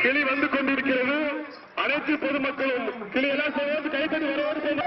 கிளி வந்து கொண்டிருக்கிறது அனைத்து பொதுமக்களும் கிளியெல்லாம் சேர்ந்து கைத்தறி வருவோடு செய்ய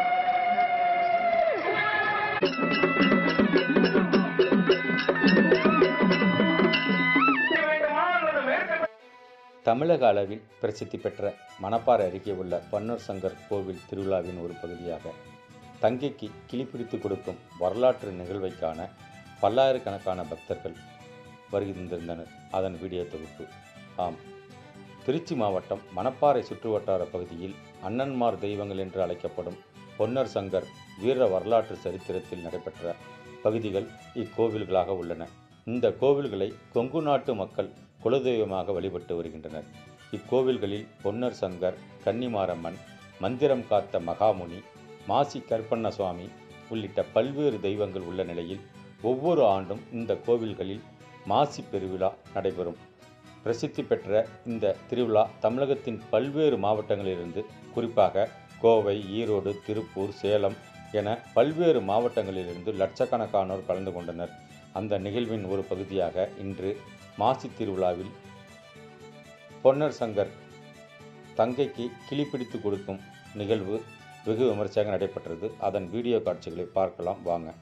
தமிழக அளவில் பிரசித்தி பெற்ற மணப்பாறை அருகே உள்ள பன்னூர் சங்கர் கோவில் திருவிழாவின் ஒரு பகுதியாக தங்கைக்கு கிளிப்பிடித்து கொடுக்கும் வரலாற்று நிகழ்வை காண பல்லாயிரக்கணக்கான பக்தர்கள் வருகை தந்திருந்தனர் அதன் வீடியோ தொகுப்பு ஆம் திருச்சி மாவட்டம் மணப்பாறை சுற்றுவட்டார பகுதியில் அண்ணன்மார் தெய்வங்கள் என்று அழைக்கப்படும் பொன்னர் சங்கர் வீர வரலாற்று சரித்திரத்தில் நடைபெற்ற பகுதிகள் இக்கோவில்களாக உள்ளன இந்த கோவில்களை கொங்கு நாட்டு மக்கள் குலதெய்வமாக வழிபட்டு வருகின்றனர் இக்கோவில்களில் பொன்னர் சங்கர் கன்னிமாரம்மன் மந்திரம் காத்த மகாமுனி மாசி கருப்பண்ண சுவாமி உள்ளிட்ட பல்வேறு தெய்வங்கள் உள்ள நிலையில் ஒவ்வொரு ஆண்டும் இந்த கோவில்களில் மாசி பெருவிழா நடைபெறும் பிரசித்தி பெற்ற இந்த திருவிழா தமிழகத்தின் பல்வேறு மாவட்டங்களிலிருந்து குறிப்பாக கோவை ஈரோடு திருப்பூர் சேலம் என பல்வேறு மாவட்டங்களிலிருந்து லட்சக்கணக்கானோர் கலந்து கொண்டனர் அந்த நிகழ்வின் ஒரு பகுதியாக இன்று மாசி திருவிழாவில் பொன்னர் சங்கர் தங்கைக்கு கிளிப்பிடித்து கொடுக்கும் நிகழ்வு வெகு விமர்சையாக நடைபெற்றது அதன் வீடியோ காட்சிகளை பார்க்கலாம் வாங்க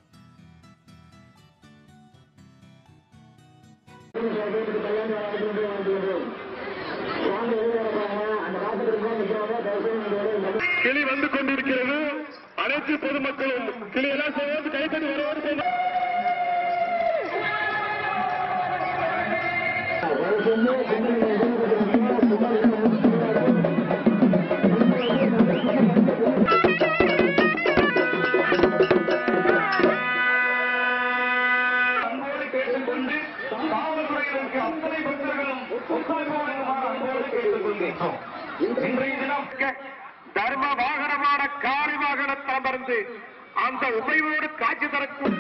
கிளி வந்து கொண்டிருக்கிறது அனைத்து பொதுமக்களும் கிளியெல்லாம் சேர்ந்து கைத்தறி வருவோடு செய்ய அன்போடு கேட்டுக்கொண்டு காவல்துறையினருக்கு அத்தனை பக்தர்களும் ஒத்துழைப்பு வழங்குமாறு அன்போடு கேட்டுக்கொள்கிறோம் இன்றைய தினம் தர்ம வாகனமான காரி வாகனத்தில் அமர்ந்து அந்த உபயோடு காட்சி தரக்கும்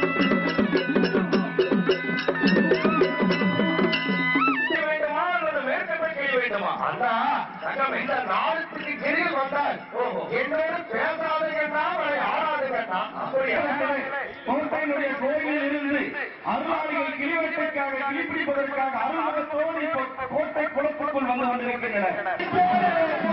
செய்ய வேண்டுமா அல்லது மேற்கொண்டு செய்ய வேண்டுமா அண்ணா தங்கம் இந்த நாளுக்கு கீழில் வந்தால் என்னோடு பேசாது கேட்டால் அவளை ஆடாது கேட்டான் கோட்டையினுடைய கோயிலில் இருந்து அருளாளிகள் கிளிவெட்டிற்காக கிளிப்பிடிப்பதற்காக அருள்மகத்தோடு இப்போ கோட்டை குளத்துக்குள் வந்து கொண்டிருக்கின்றனர்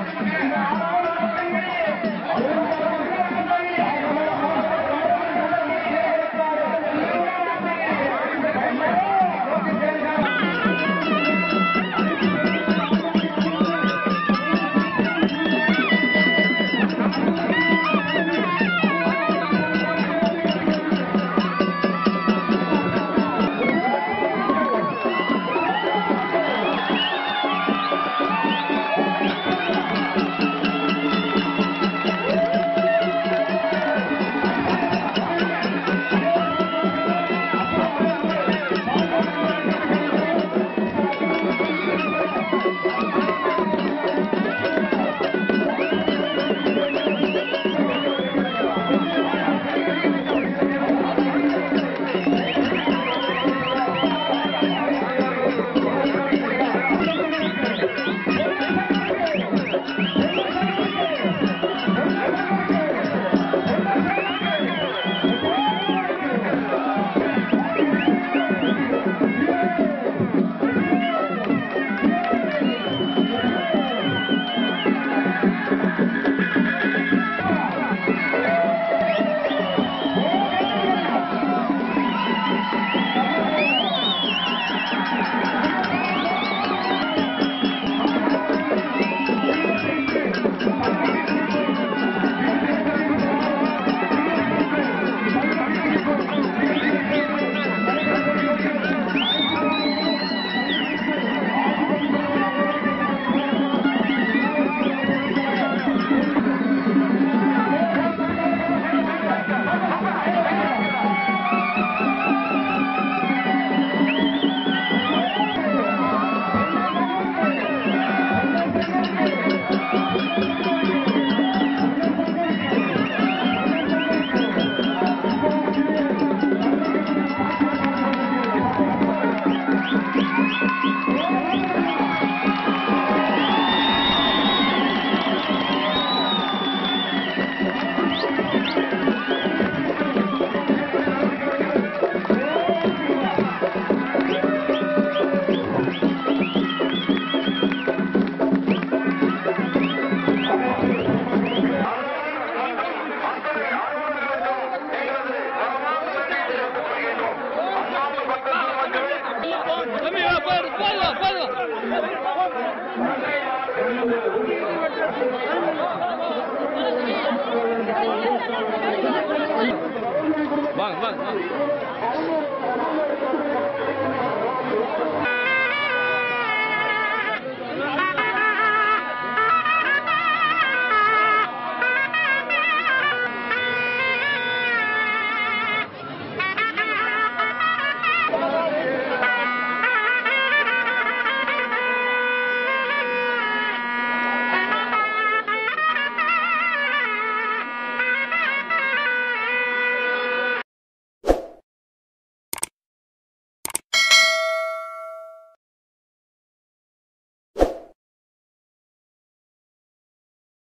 வாங்க வாங்க வாங்க